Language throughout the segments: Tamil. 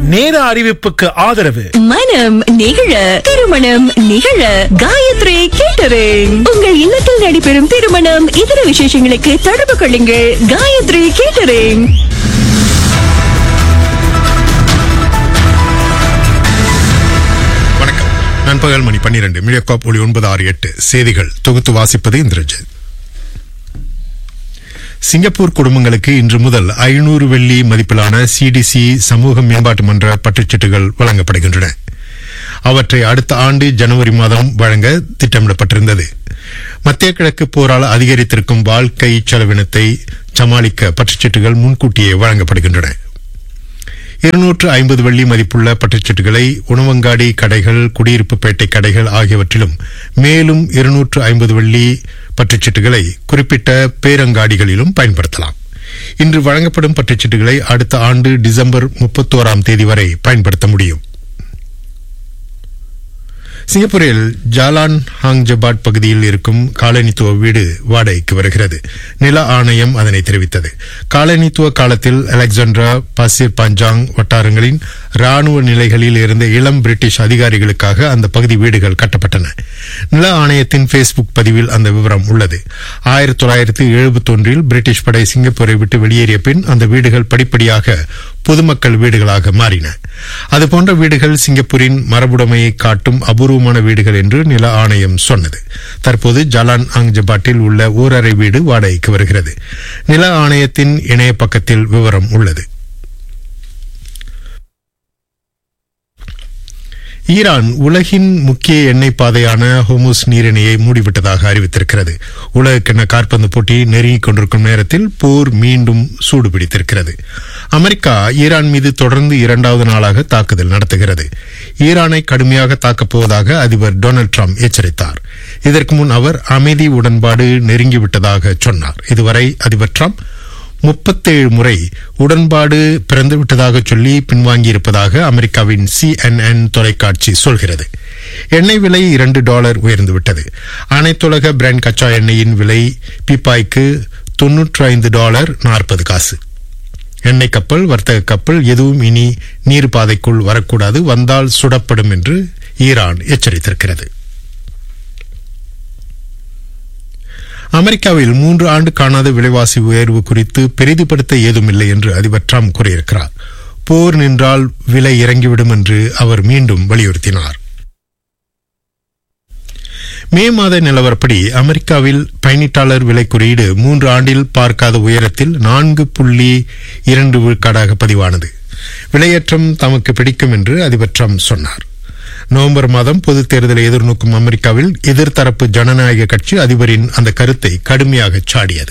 நேர அறிவிப்புக்கு ஆதரவு மனம் நிகழ திருமணம் நிகழ காயத்ரி கேட்டரிங் உங்கள் இல்லத்தில் நடைபெறும் திருமணம் இதர விசேஷங்களுக்கு தொடர்பு கொள்ளுங்கள் காயத்ரி கேட்டரிங் வணக்கம் நண்பகல் மணி பன்னிரண்டு மீடியாகாப் ஒளி ஒன்பது ஆறு எட்டு செய்திகள் தொகுத்து வாசிப்பது இந்திரஜித் சிங்கப்பூர் குடும்பங்களுக்கு இன்று முதல் ஐநூறு வெள்ளி மதிப்பிலான சிடிசி சமூக மேம்பாட்டு மன்ற பற்றுச்சீட்டுகள் வழங்கப்படுகின்றன அவற்றை அடுத்த ஆண்டு ஜனவரி மாதம் வழங்க திட்டமிடப்பட்டிருந்தது மத்திய கிழக்கு போரால் அதிகரித்திருக்கும் வாழ்க்கை செலவினத்தை சமாளிக்க பற்றுச்சீட்டுகள் முன்கூட்டியே வழங்கப்படுகின்றன இருநூற்று ஐம்பது வெள்ளி மதிப்புள்ள பற்றுச்சீட்டுகளை உணவங்காடி கடைகள் குடியிருப்பு பேட்டை கடைகள் ஆகியவற்றிலும் மேலும் இருநூற்று ஐம்பது வெள்ளி பற்றுச்சீட்டுகளை குறிப்பிட்ட பேரங்காடிகளிலும் பயன்படுத்தலாம் இன்று வழங்கப்படும் பற்றுச்சீட்டுகளை அடுத்த ஆண்டு டிசம்பர் முப்பத்தோராம் தேதி வரை பயன்படுத்த முடியும் சிங்கப்பூரில் ஜாலான் ஹாங்ஜபாட் பகுதியில் இருக்கும் காலனித்துவ வீடு வாடகைக்கு வருகிறது நில ஆணையம் அதனை தெரிவித்தது காலனித்துவ காலத்தில் அலெக்சாண்ட்ரா பாசிர் பஞ்சாங் வட்டாரங்களின் ராணுவ நிலைகளில் இருந்த இளம் பிரிட்டிஷ் அதிகாரிகளுக்காக அந்த பகுதி வீடுகள் கட்டப்பட்டன நில ஆணையத்தின் ஃபேஸ்புக் பதிவில் அந்த விவரம் உள்ளது ஆயிரத்தி தொள்ளாயிரத்தி எழுபத்தொன்றில் பிரிட்டிஷ் படை சிங்கப்பூரை விட்டு வெளியேறிய பின் அந்த வீடுகள் படிப்படியாக பொதுமக்கள் வீடுகளாக மாறின அதுபோன்ற வீடுகள் சிங்கப்பூரின் மரபுடைமையை காட்டும் அபூர்வமான வீடுகள் என்று நில ஆணையம் சொன்னது தற்போது ஜலான் அங்ஜபாட்டில் உள்ள ஓரறை வீடு வாடகைக்கு வருகிறது நில ஆணையத்தின் இணைய பக்கத்தில் விவரம் உள்ளது ஈரான் உலகின் முக்கிய எண்ணெய் பாதையான ஹோமோஸ் நீரிணையை மூடிவிட்டதாக அறிவித்திருக்கிறது உலகக்கிண்ண காற்பந்து போட்டி நெருங்கிக் கொண்டிருக்கும் நேரத்தில் போர் மீண்டும் சூடு பிடித்திருக்கிறது அமெரிக்கா ஈரான் மீது தொடர்ந்து இரண்டாவது நாளாக தாக்குதல் நடத்துகிறது ஈரானை கடுமையாக தாக்கப் போவதாக அதிபர் டொனால்டு ட்ரம்ப் எச்சரித்தார் இதற்கு முன் அவர் அமைதி உடன்பாடு நெருங்கிவிட்டதாக சொன்னார் இதுவரை அதிபர் ட்ரம்ப் முப்பத்தேழு முறை உடன்பாடு பிறந்துவிட்டதாக சொல்லி பின்வாங்கியிருப்பதாக அமெரிக்காவின் சிஎன்என் தொலைக்காட்சி சொல்கிறது எண்ணெய் விலை இரண்டு டாலர் உயர்ந்துவிட்டது அனைத்துலக பிராண்ட் கச்சா எண்ணெயின் விலை பீப்பாய்க்கு தொன்னூற்றி ஐந்து டாலர் நாற்பது காசு எண்ணெய் கப்பல் வர்த்தக கப்பல் எதுவும் இனி நீர் பாதைக்குள் வரக்கூடாது வந்தால் சுடப்படும் என்று ஈரான் எச்சரித்திருக்கிறது அமெரிக்காவில் மூன்று ஆண்டு காணாத விலைவாசி உயர்வு குறித்து பெரிதுபடுத்த ஏதுமில்லை என்று அதிபர் ட்ரம்ப் கூறியிருக்கிறார் போர் நின்றால் விலை இறங்கிவிடும் என்று அவர் மீண்டும் வலியுறுத்தினார் மே மாத நிலவரப்படி அமெரிக்காவில் பயணிட்டாளர் விலை குறியீடு மூன்று ஆண்டில் பார்க்காத உயரத்தில் நான்கு புள்ளி இரண்டு விழுக்காடாக பதிவானது விலையேற்றம் தமக்கு பிடிக்கும் என்று அதிபர் ட்ரம்ப் சொன்னார் நவம்பர் மாதம் பொதுத் தேர்தலை எதிர்நோக்கும் அமெரிக்காவில் எதிர்த்தரப்பு ஜனநாயக கட்சி அதிபரின் அந்த கருத்தை கடுமையாக சாடியது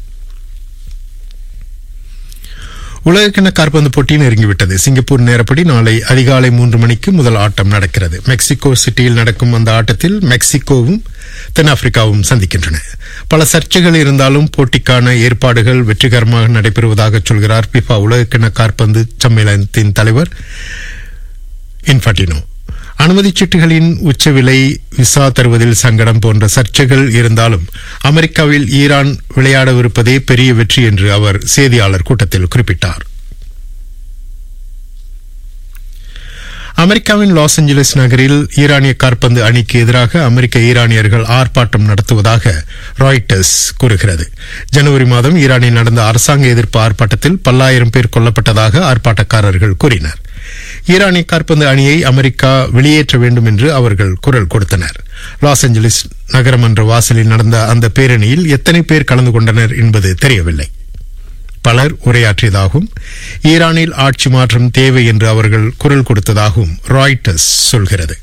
உலகக்கிண காற்பந்து போட்டி நெருங்கிவிட்டது சிங்கப்பூர் நேரப்படி நாளை அதிகாலை மூன்று மணிக்கு முதல் ஆட்டம் நடக்கிறது மெக்சிகோ சிட்டியில் நடக்கும் அந்த ஆட்டத்தில் மெக்சிகோவும் தென்னாப்பிரிக்காவும் சந்திக்கின்றன பல சர்ச்சைகள் இருந்தாலும் போட்டிக்கான ஏற்பாடுகள் வெற்றிகரமாக நடைபெறுவதாக சொல்கிறார் பிஃபா உலகக்கிண காற்பந்து சம்மேளனத்தின் தலைவர் இன்ஃபட்டினோ அனுமதிச் சீட்டுகளின் உச்ச விலை விசா தருவதில் சங்கடம் போன்ற சர்ச்சைகள் இருந்தாலும் அமெரிக்காவில் ஈரான் விளையாடவிருப்பதே பெரிய வெற்றி என்று அவர் செய்தியாளர் கூட்டத்தில் குறிப்பிட்டார் அமெரிக்காவின் லாஸ் ஏஞ்சலஸ் நகரில் ஈரானிய காற்பந்து அணிக்கு எதிராக அமெரிக்க ஈரானியர்கள் ஆர்ப்பாட்டம் நடத்துவதாக ராய்டர்ஸ் கூறுகிறது ஜனவரி மாதம் ஈரானில் நடந்த அரசாங்க எதிர்ப்பு ஆர்ப்பாட்டத்தில் பல்லாயிரம் பேர் கொல்லப்பட்டதாக ஆர்ப்பாட்டக்காரர்கள் கூறினர் ஈரானிய காற்பந்து அணியை அமெரிக்கா வெளியேற்ற வேண்டும் என்று அவர்கள் குரல் கொடுத்தனர் லாஸ் ஏஞ்சலிஸ் நகரமன்ற வாசலில் நடந்த அந்த பேரணியில் எத்தனை பேர் கலந்து கொண்டனர் என்பது தெரியவில்லை பலர் உரையாற்றியதாகவும் ஈரானில் ஆட்சி மாற்றம் தேவை என்று அவர்கள் குரல் கொடுத்ததாகவும் ராய்டர்ஸ் சொல்கிறது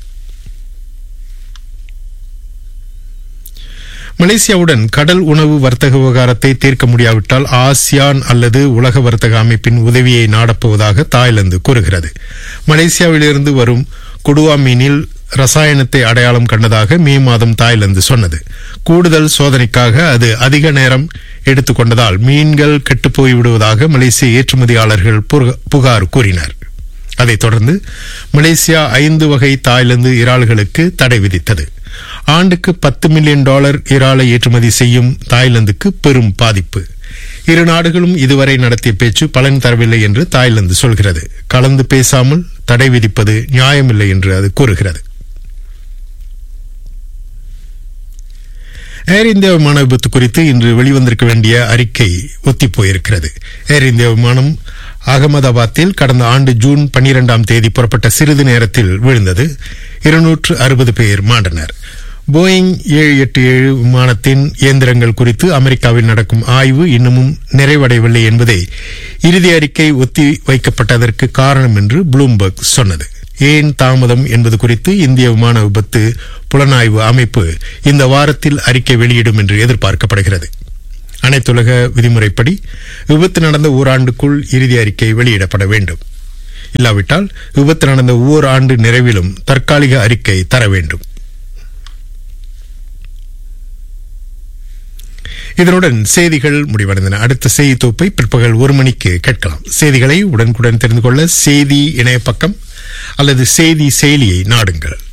மலேசியாவுடன் கடல் உணவு வர்த்தக விவகாரத்தை தீர்க்க முடியாவிட்டால் ஆசியான் அல்லது உலக வர்த்தக அமைப்பின் உதவியை நாடப்போவதாக தாய்லாந்து கூறுகிறது மலேசியாவிலிருந்து வரும் குடுவா மீனில் ரசாயனத்தை அடையாளம் கண்டதாக மே மாதம் தாய்லாந்து சொன்னது கூடுதல் சோதனைக்காக அது அதிக நேரம் எடுத்துக்கொண்டதால் மீன்கள் கெட்டுப்போய் விடுவதாக மலேசிய ஏற்றுமதியாளர்கள் புகார் கூறினர் அதைத் தொடர்ந்து மலேசியா ஐந்து வகை தாய்லாந்து இறால்களுக்கு தடை விதித்தது ஆண்டுக்கு பத்து மில்லியன் டாலர் இறாலை ஏற்றுமதி செய்யும் தாய்லாந்துக்கு பெரும் பாதிப்பு இரு நாடுகளும் இதுவரை நடத்திய பேச்சு பலன் தரவில்லை என்று தாய்லாந்து சொல்கிறது கலந்து பேசாமல் தடை விதிப்பது நியாயமில்லை என்று அது கூறுகிறது ஏர் இந்தியா விமான விபத்து குறித்து இன்று வெளிவந்திருக்க வேண்டிய அறிக்கை ஒத்திப்போயிருக்கிறது ஏர் இந்தியா விமானம் அகமதாபாத்தில் கடந்த ஆண்டு ஜூன் பன்னிரெண்டாம் தேதி புறப்பட்ட சிறிது நேரத்தில் விழுந்தது இருநூற்று அறுபது பேர் மாண்டனர் போயிங் ஏழு எட்டு ஏழு விமானத்தின் இயந்திரங்கள் குறித்து அமெரிக்காவில் நடக்கும் ஆய்வு இன்னமும் நிறைவடையவில்லை என்பதே இறுதி அறிக்கை ஒத்தி வைக்கப்பட்டதற்கு காரணம் என்று ப்ளூம்பர்க் சொன்னது ஏன் தாமதம் என்பது குறித்து இந்திய விமான விபத்து புலனாய்வு அமைப்பு இந்த வாரத்தில் அறிக்கை வெளியிடும் என்று எதிர்பார்க்கப்படுகிறது அனைத்துலக விதிமுறைப்படி விபத்து நடந்த ஓராண்டுக்குள் இறுதி அறிக்கை வெளியிடப்பட வேண்டும் இல்லாவிட்டால் விபத்து நடந்த ஓர் ஆண்டு நிறைவிலும் தற்காலிக அறிக்கை தர வேண்டும் இதனுடன் செய்திகள் முடிவடைந்தன அடுத்த செய்தி தொகுப்பை பிற்பகல் ஒரு மணிக்கு கேட்கலாம் செய்திகளை உடனுக்குடன் தெரிந்து கொள்ள செய்தி இணைய பக்கம் அல்லது செய்தி செயலியை நாடுங்கள்